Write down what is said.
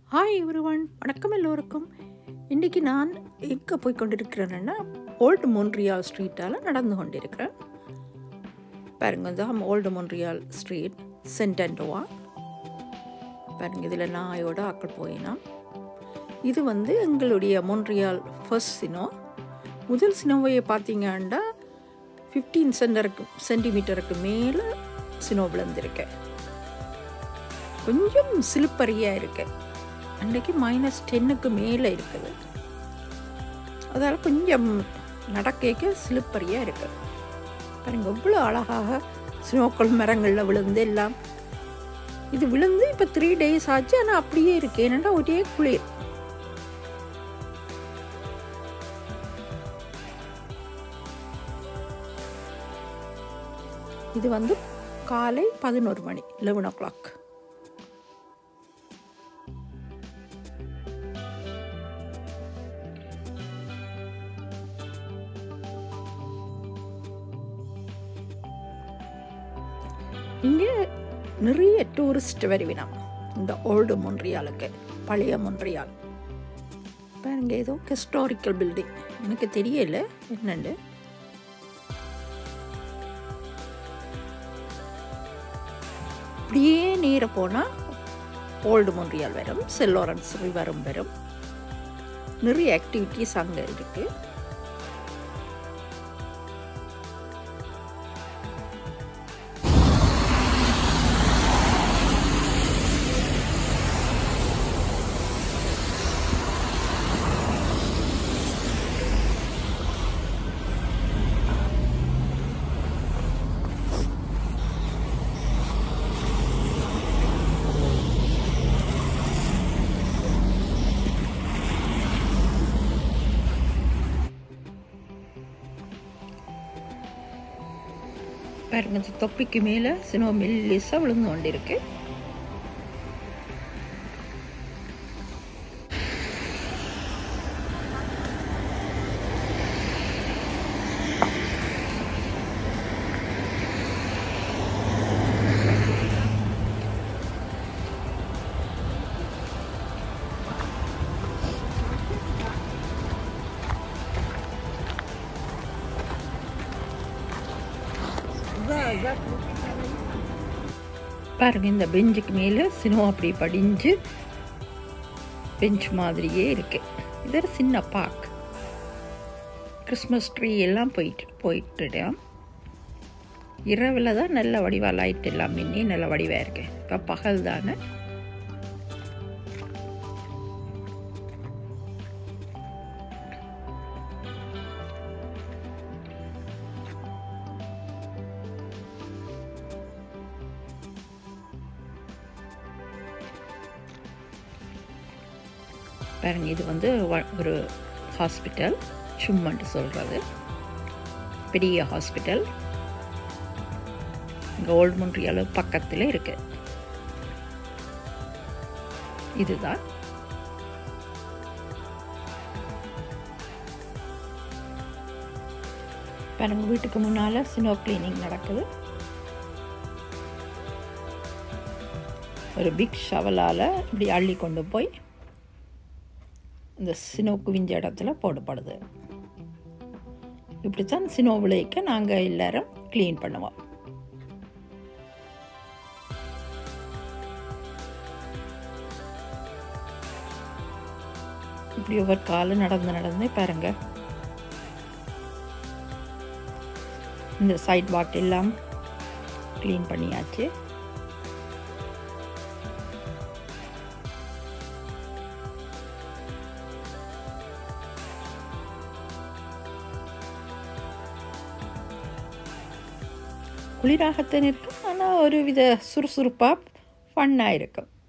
hi everyone வணக்கம் எல்லோருக்கும் இன்றைக்கி நான் எங்கே போய் கொண்டிருக்கிறேன்னா ஓல்டு மொன்ட்ரியால் ஸ்ட்ரீட்டால் நடந்து கொண்டிருக்கிறேன் பாருங்க தான் ஓல்டு மொன்ட்ரியால் ஸ்ட்ரீட் சென்டென்டோவா பாருங்க இதில் நாயோட ஆக்கள் போயினா இது வந்து எங்களுடைய மொன்ட்ரியால் ஃபர்ஸ்ட் சினோ முதல் சினோவை பார்த்தீங்கன்னா ஃபிஃப்டீன் சென்டருக்கு சென்டிமீட்டருக்கு மேலே சினோ விழுந்திருக்கேன் கொஞ்சம் சிலுப்பறியாக இருக்கு அன்றைக்கு மைனஸ் டென்னுக்கு மேலே இருக்குது அதால் கொஞ்சம் நடக்க சிலுப்பறியாக இருக்கு பாருங்க எவ்வளோ அழகாக ஸ்னோக்கள் மரங்களில் விழுந்து எல்லாம் இது விழுந்து இப்போ த்ரீ டேஸ் ஆச்சு ஆனால் அப்படியே இருக்கு ஏன்னா ஒரே குளிர் இது வந்து காலை பதினோரு மணி லெவன் ஓ கிளாக் இங்கே நிறைய டூரிஸ்ட் வருவினான் இந்த ஓல்டு மொன்றியாலுக்கு பழைய மொன்றியால் பாருங்க ஏதோ ஹிஸ்டாரிக்கல் பில்டிங் எனக்கு தெரியல என்னண்டு அப்படியே நேர போனால் ஓல்டு மொன்றியால் வரும் செல்லோரன்ஸ் ரிவரும் வரும் நிறைய ஆக்டிவிட்டீஸ் அங்கே இருக்குது பாருங்க இந்த தொப்பிக்கு மேலே சினோ மெல்லிஸாக விழுந்து கொண்டிருக்கு பாருங்க இந்த பெஞ்சுக்கு மேலே சினோ அப்படி படிஞ்சு பெஞ்ச் மாதிரியே இருக்கு இது ஒரு சின்ன பார்க் கிறிஸ்மஸ் ட்ரீ எல்லாம் போயிட்டு போயிட்டுடும் இரவில் தான் நல்ல வடிவாக லைட் எல்லாம் மின்னி நல்ல வடிவாக இருக்கு இப்போ பகல் தானே பாருங்க இது வந்து ஒரு ஹாஸ்பிட்டல் சும்மன்ட்டு சொல்கிறது பெரிய ஹாஸ்பிட்டல் இங்கே ஓல்டு மொன்ட்ரியால் பக்கத்தில் இருக்கு இதுதான் பாருங்க வீட்டுக்கு முன்னால் ஸ்னோ கிளீனிங் நடக்குது ஒரு பிக் ஷவலால் இப்படி அள்ளி கொண்டு போய் இந்த சினோ குவிஞ்ச இடத்துல போடப்படுது இப்படித்தான் சினோ விளைக்க நாங்கள் எல்லாரும் க்ளீன் பண்ணுவோம் இப்படி ஒவ்வொரு காலம் நடந்து நடந்து பாருங்க இந்த சைட் வாக் எல்லாம் க்ளீன் பண்ணியாச்சு குளிராகத்தான் இருக்கும் ஆனால் ஒரு வித சுறுசுறுப்பாக ஃபன்னாக இருக்கும்